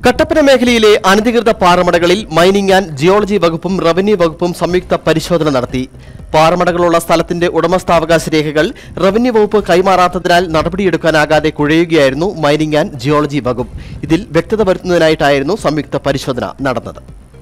കട്ടപ്പന മേഖലയിലെ അനധികൃത പാറമടകളിൽ മൈനിങ് ആൻഡ് ജിയോളജി വകുപ്പും റവന്യൂ വകുപ്പും സംയുക്ത പരിശോധന നടത്തി പാറമടകളുള്ള സ്ഥലത്തിന്റെ ഉടമസ്ഥാവകാശ രേഖകൾ റവന്യൂ വകുപ്പ് കൈമാറാത്തതിനാൽ നടപടിയെടുക്കാനാകാതെ കുഴയുകയായിരുന്നു മൈനിങ് ആൻഡ് ജിയോളജി വകുപ്പ് ഇതിൽ വ്യക്തത വരുത്തുന്നതിനായിട്ടായിരുന്നു സംയുക്ത പരിശോധന നടന്നത്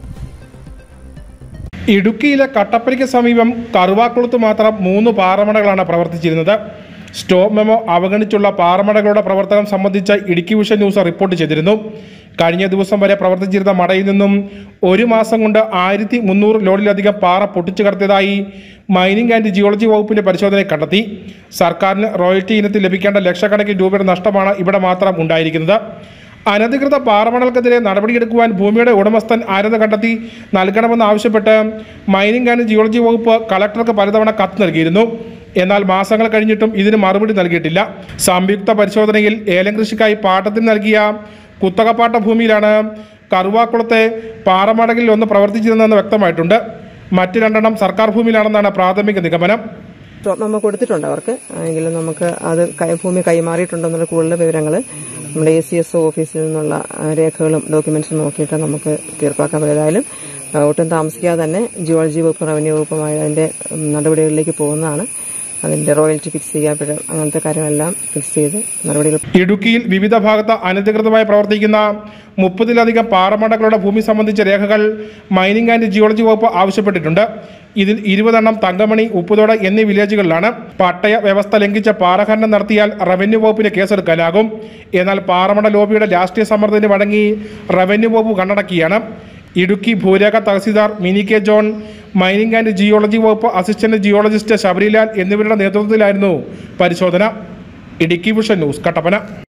ഇടുക്കിയിലെ കട്ടപ്പനയ്ക്ക് സമീപം കറുവാക്കുളത്ത് മാത്രം മൂന്ന് പാറമടകളാണ് പ്രവർത്തിച്ചിരുന്നത് സ്റ്റോപ്പ് മെമ്മോ അവഗണിച്ചുള്ള പാറമടകളുടെ പ്രവർത്തനം സംബന്ധിച്ച് ഇടുക്കി വിഷൻ ന്യൂസ് റിപ്പോർട്ട് ചെയ്തിരുന്നു കഴിഞ്ഞ ദിവസം വരെ പ്രവർത്തിച്ചിരുന്ന മടയിൽ നിന്നും ഒരു മാസം കൊണ്ട് ആയിരത്തി മുന്നൂറ് ലോഡിലധികം പാറ പൊട്ടിച്ചു കടത്തിയതായി മൈനിങ് ആൻഡ് ജിയോളജി വകുപ്പിന്റെ പരിശോധനയിൽ കണ്ടെത്തി സർക്കാരിന് റോയൽറ്റി ഇനത്തിൽ ലഭിക്കേണ്ട ലക്ഷക്കണക്കിന് രൂപയുടെ നഷ്ടമാണ് ഇവിടെ മാത്രം ഉണ്ടായിരിക്കുന്നത് അനധികൃത പാറമണൽക്കെതിരെ നടപടിയെടുക്കുവാൻ ഭൂമിയുടെ ഉടമസ്ഥൻ ആരെന്ന് കണ്ടെത്തി നൽകണമെന്ന് ആവശ്യപ്പെട്ട് മൈനിങ് ആൻഡ് ജിയോളജി വകുപ്പ് കളക്ടർക്ക് പലതവണ കത്ത് നൽകിയിരുന്നു എന്നാൽ മാസങ്ങൾ കഴിഞ്ഞിട്ടും ഇതിന് മറുപടി നൽകിയിട്ടില്ല സംയുക്ത പരിശോധനയിൽ ഏലം കൃഷിക്കായി പാട്ടത്തിന് നൽകിയ കുത്തകപ്പാട്ട ഭൂമിയിലാണ് കറുവാക്കുളത്തെ പാറമടകിൽ ഒന്ന് പ്രവർത്തിച്ചിരുന്നതെന്ന് വ്യക്തമായിട്ടുണ്ട് മറ്റ് രണ്ടെണ്ണം സർക്കാർ ഭൂമിയിലാണെന്നാണ് പ്രാഥമിക നിഗമനം നമ്മൾ കൊടുത്തിട്ടുണ്ട് അവർക്ക് എങ്കിലും നമുക്ക് അത് കൈ- ഭൂമി കൈമാറിയിട്ടുണ്ടെന്നുള്ള കൂടുതൽ വിവരങ്ങൾ നമ്മുടെ എ സി എസ് ഓഫീസിൽ നിന്നുള്ള ആ, രേഖകളും ഡോക്യുമെന്റ്സും നോക്കിയിട്ട് നമുക്ക് തീർപ്പാക്കാൻ പറ്റും ഏതായാലും ആ, ഒട്ടും താമസിക്കാതെ തന്നെ ജിയോളജി വകുപ്പ് റവന്യൂ വകുപ്പുമായി അതിന്റെ ഉം, നടപടികളിലേക്ക് പോകുന്നതാണ് അതിന്റെ റോയൽറ്റി ഫിക്സ് ചെയ്യാൻ അങ്ങനത്തെ കാര്യങ്ങളെല്ലാം ഫിക്സ് ചെയ്ത് നടപടികൾ ഇടുക്കിയിൽ വിവിധ ഭാഗത്ത് അനധികൃതമായി പ്രവർത്തിക്കുന്ന മുപ്പതിലധികം പാറമടകളുടെ ഭൂമി സംബന്ധിച്ച രേഖകൾ മൈനിങ് ആൻഡ് ജിയോളജി വകുപ്പ് ആവശ്യപ്പെട്ടിട്ടുണ്ട് ഇതിൽ ഇരുപതെണ്ണം തങ്കമണി ഉപ്പുതോട് എന്നീ വില്ലേജുകളിലാണ് പട്ടയ വ്യവസ്ഥ ലംഘിച്ച പാറഖനനം നടത്തിയാൽ റവന്യൂ വകുപ്പിന് കേസെടുക്കാനാകും എന്നാൽ പാറമട ലോബിയുടെ രാഷ്ട്രീയ സമ്മർദ്ദത്തിന് വഴങ്ങി റവന്യൂ വകുപ്പ് കണ്ണടക്കിയാണ് ഇടുക്കി ഭൂരേഖ tahsildar Mini K John mining and geology വകുപ്പ് അസിസ്റ്റന്റ് ജിയോളജിസ്റ്റ് ശബരിലാൽ എന്നിവരുടെ നേതൃത്വത്തിലായിരുന്നു പരിശോധന ഇടുക്കി വിഷൻ ന്യൂസ് കട്ടപ്പന